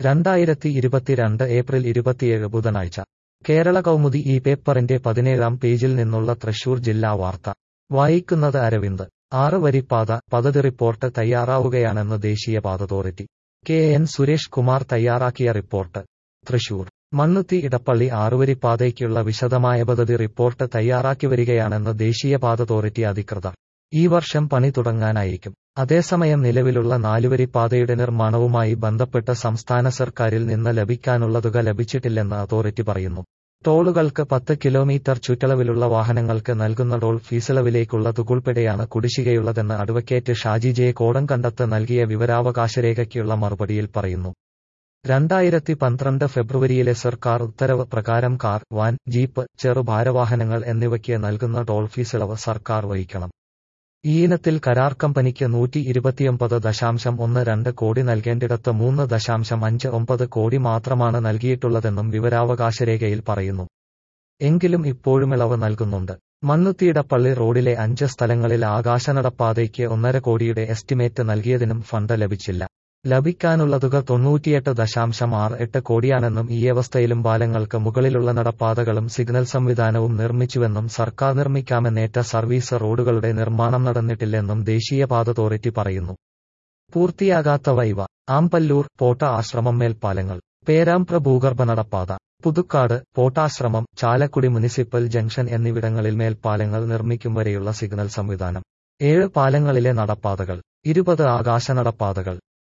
രണ്ടായിരത്തി ഇരുപത്തിരണ്ട് ഏപ്രിൽ ഇരുപത്തിയേഴ് ബുധനാഴ്ച കേരള കൗമുദി ഈ പേപ്പറിന്റെ പതിനേഴാം പേജിൽ നിന്നുള്ള തൃശൂർ ജില്ലാ വാർത്ത വായിക്കുന്നത് അരവിന്ദ് ആറ് വരിപ്പാത പദ്ധതി റിപ്പോർട്ട് തയ്യാറാവുകയാണെന്ന് ദേശീയപാത authority K N Suresh Kumar തയ്യാറാക്കിയ റിപ്പോർട്ട് തൃശൂർ മണ്ണുത്തി ഇടപ്പള്ളി ആറുവരിപ്പാതയ്ക്കുള്ള വിശദമായ പദ്ധതി റിപ്പോർട്ട് തയ്യാറാക്കി വരികയാണെന്ന് ദേശീയപാത അതോറിറ്റി അധികൃതർ ഈ വർഷം പണി തുടങ്ങാനായിരിക്കും അതേസമയം നിലവിലുള്ള നാലുവരിപ്പാതയുടെ നിർമ്മാണവുമായി ബന്ധപ്പെട്ട് സംസ്ഥാന സർക്കാരിൽ നിന്ന് ലഭിക്കാനുള്ള തുക ലഭിച്ചിട്ടില്ലെന്ന് അതോറിറ്റി പറയുന്നു ടോളുകൾക്ക് പത്ത് കിലോമീറ്റർ ചുറ്റളവിലുള്ള വാഹനങ്ങൾക്ക് നൽകുന്ന ടോൾ ഫീസിളവിലേക്കുള്ള തുകുൾപ്പെടെയാണ് കുടിശ്ശികയുള്ളതെന്ന് അഡ്വക്കേറ്റ് ഷാജി ജെ കോടംകണ്ടത്ത് നൽകിയ വിവരാവകാശരേഖയ്ക്കുള്ള മറുപടിയിൽ പറയുന്നു രണ്ടായിരത്തി പന്ത്രണ്ട് ഫെബ്രുവരിയിലെ സർക്കാർ ഉത്തരവ് പ്രകാരം കാർ വാൻ ജീപ്പ് ചെറുഭാരവാഹനങ്ങൾ എന്നിവയ്ക്ക് നൽകുന്ന ടോൾ ഫീസിളവ് സർക്കാർ വഹിക്കണം ഈ ഇനത്തിൽ കരാർ കമ്പനിക്ക് നൂറ്റി ഇരുപത്തിയൊമ്പത് ദശാംശം ഒന്ന് രണ്ട് കോടി നൽകേണ്ടിടത്ത് മൂന്ന് ദശാംശം അഞ്ച് ഒമ്പത് കോടി മാത്രമാണ് നൽകിയിട്ടുള്ളതെന്നും വിവരാവകാശരേഖയിൽ പറയുന്നു എങ്കിലും ഇപ്പോഴും ഇളവ് നൽകുന്നുണ്ട് മണ്ണുത്തിയിടപ്പള്ളി റോഡിലെ അഞ്ച് സ്ഥലങ്ങളിൽ ആകാശനടപ്പാതയ്ക്ക് ഒന്നര കോടിയുടെ എസ്റ്റിമേറ്റ് നൽകിയതിനും ഫണ്ട് ലഭിച്ചില്ല ലഭിക്കാനുള്ള തുക തൊണ്ണൂറ്റിയെട്ട് ദശാംശം ആറ് എട്ട് കോടിയാണെന്നും ഈ അവസ്ഥയിലും പാലങ്ങൾക്ക് മുകളിലുള്ള നടപ്പാതകളും സിഗ്നൽ സംവിധാനവും നിർമ്മിച്ചുവെന്നും സർക്കാർ നിർമ്മിക്കാമെന്നേറ്റ സർവീസ് റോഡുകളുടെ നിർമ്മാണം നടന്നിട്ടില്ലെന്നും ദേശീയപാത അതോറിറ്റി പറയുന്നു പൂർത്തിയാകാത്ത വൈവ ആമ്പല്ലൂർ പോട്ട ആശ്രമം മേൽപ്പാലങ്ങൾ പേരാമ്പ്ര ഭൂഗർഭ നടപ്പാത പുതുക്കാട് പോട്ടാശ്രമം ചാലക്കുടി മുനിസിപ്പൽ ജംഗ്ഷൻ എന്നിവിടങ്ങളിൽ മേൽപ്പാലങ്ങൾ നിർമ്മിക്കും വരെയുള്ള സിഗ്നൽ സംവിധാനം ഏഴ് പാലങ്ങളിലെ നടപ്പാതകൾ ഇരുപത് ആകാശ നടപ്പാതകൾ